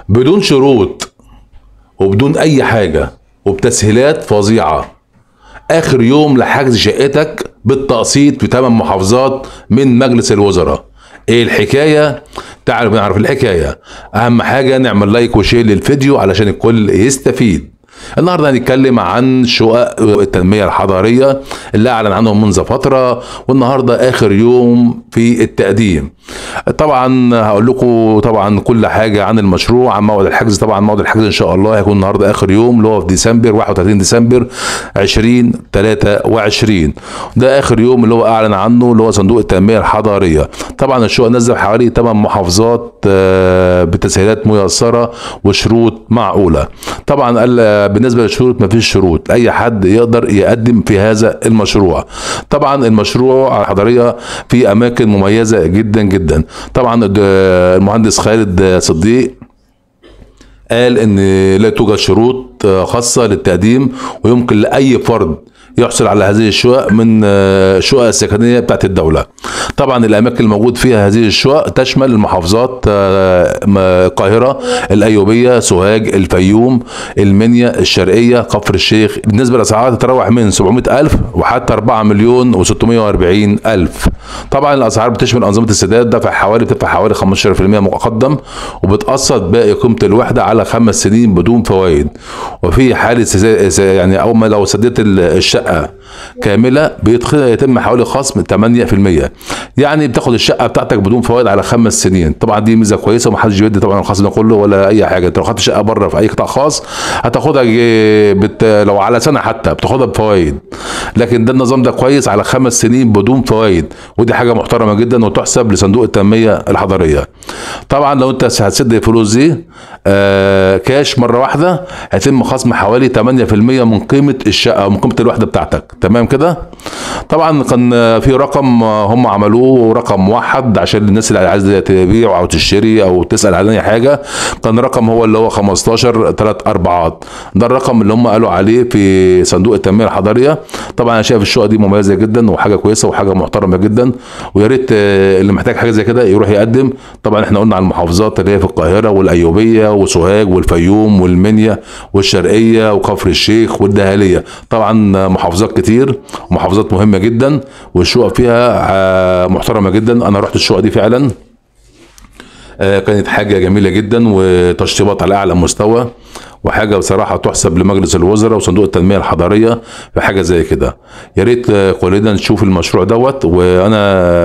بدون شروط وبدون اي حاجه وبتسهيلات فظيعه اخر يوم لحجز شقتك بالتقسيط في 8 محافظات من مجلس الوزراء ايه الحكايه تعالوا نعرف الحكايه اهم حاجه نعمل لايك وشير للفيديو علشان الكل يستفيد النهارده هنتكلم عن شقق التنميه الحضاريه اللي اعلن عنهم منذ فتره والنهارده اخر يوم في التقديم طبعا هقول لكم طبعا كل حاجه عن المشروع عن موعد الحجز طبعا موعد الحجز ان شاء الله هيكون النهارده اخر يوم اللي هو في ديسمبر 31 ديسمبر 2023 ده اخر يوم اللي هو اعلن عنه اللي هو صندوق التنميه الحضاريه طبعا الشقق نزل حوالي 8 محافظات آه، بتسهيلات ميسره وشروط معقوله طبعا قال آه، بالنسبه للشروط مفيش شروط اي حد يقدر يقدم في هذا المشروع طبعا المشروع الحضاريه في اماكن مميزه جدا جدا طبعا الد- المهندس خالد صديق قال ان لا توجد شروط آه، خاصه للتقديم ويمكن لاي فرد يحصل على هذه الشقق من آه، الشقق السكنيه بتاعت الدوله طبعا الاماكن الموجود فيها هذه الشقق تشمل المحافظات آه، م- القاهره الايوبيه سوهاج الفيوم المنيا الشرقيه كفر الشيخ بالنسبه للاسعار تتراوح من 700 الف وحتى 4 مليون و640 الف طبعا الاسعار بتشمل انظمه السداد دفع حوالي بتدفع حوالي 15% مقدم وبتقسط باقي قيمه الوحده على خمس سنين بدون فوائد وفي حاله سزا- س- يعني اول ما لو سددت ال- الشقه كامله بيدخل يتم حوالي خصم 8% يعني بتاخد الشقه بتاعتك بدون فوائد على خمس سنين طبعا دي ميزه كويسه ومحدش بيدي طبعا الخصم ده كله ولا اي حاجه انت لو خدت شقه بره في اي قطاع خاص هتاخدها ج- بت... لو على سنه حتى بتاخدها بفوائد لكن ده النظام ده كويس على خمس سنين بدون فوائد ودي حاجه محترمه جدا وتحسب لصندوق التنميه الحضريه طبعا لو انت هتسد الفلوس دي آه كاش مره واحده هيتم خصم حوالي 8% من قيمه الشقه او من قيمه الوحده بتاعتك تمام كده طبعا كان في رقم هم عملوه رقم موحد عشان الناس اللي عايزه تبيع او تشتري او تسال عن اي حاجه كان رقم هو اللي هو 15 3 اربعات ده الرقم اللي هم قالوا عليه في صندوق التنميه الحضريه طبعا انا شايف الشقه دي مميزه جدا وحاجه كويسه وحاجه محترمه جدا ويا ريت آه، اللي محتاج حاجه زي كده يروح يقدم طبعا احنا قلنا على المحافظات اللي هي في القاهره والايوبيه وسوهاج والفيوم والمنيا والشرقيه وكفر الشيخ والدهاليه طبعا محافظات كتير ومحافظات مهمه جدا والشقق فيها آه، محترمه جدا انا رحت الشقق دي فعلا آه، كانت حاجه جميله جدا وتشطيبات على اعلى مستوى وحاجه بصراحه تحسب لمجلس الوزراء وصندوق التنميه الحضريه في حاجه زي كده يا ريت آه، كلنا نشوف المشروع دوت وانا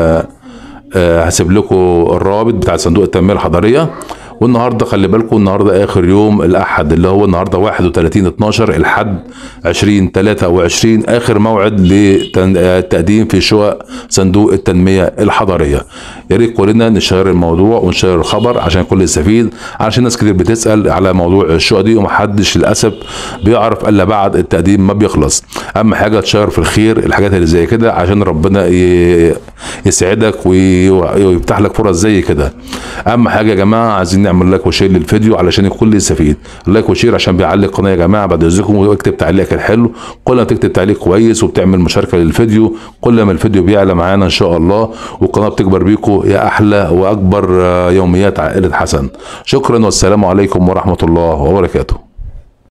آه، هسيب لكم الرابط بتاع صندوق التنميه الحضريه والنهارده خلي بالكم النهارده اخر يوم الاحد اللي هو النهارده 31 12 الحد 20 23 اخر موعد للتقديم في شقق صندوق التنميه الحضريه يا ريت كلنا نشير الموضوع ونشير الخبر عشان الكل يستفيد عشان ناس كتير بتسال على موضوع الشقق دي ومحدش للاسف بيعرف الا بعد التقديم ما بيخلص اهم حاجه تشير في الخير الحاجات اللي زي كده عشان ربنا ي- يسعدك وي- ويفتح لك فرص زي كده اهم حاجه يا جماعه عايزين نعمل لايك وشير للفيديو علشان الكل يستفيد لايك وشير عشان بيعلي القناه يا جماعه بعد اذنكم واكتب تعليقك الحلو كل ما تكتب تعليق كويس وبتعمل مشاركه للفيديو كل ما الفيديو بيعلى معانا ان شاء الله والقناه بتكبر بيكم يا احلى واكبر آه، يوميات عائله حسن شكرا والسلام عليكم ورحمه الله وبركاته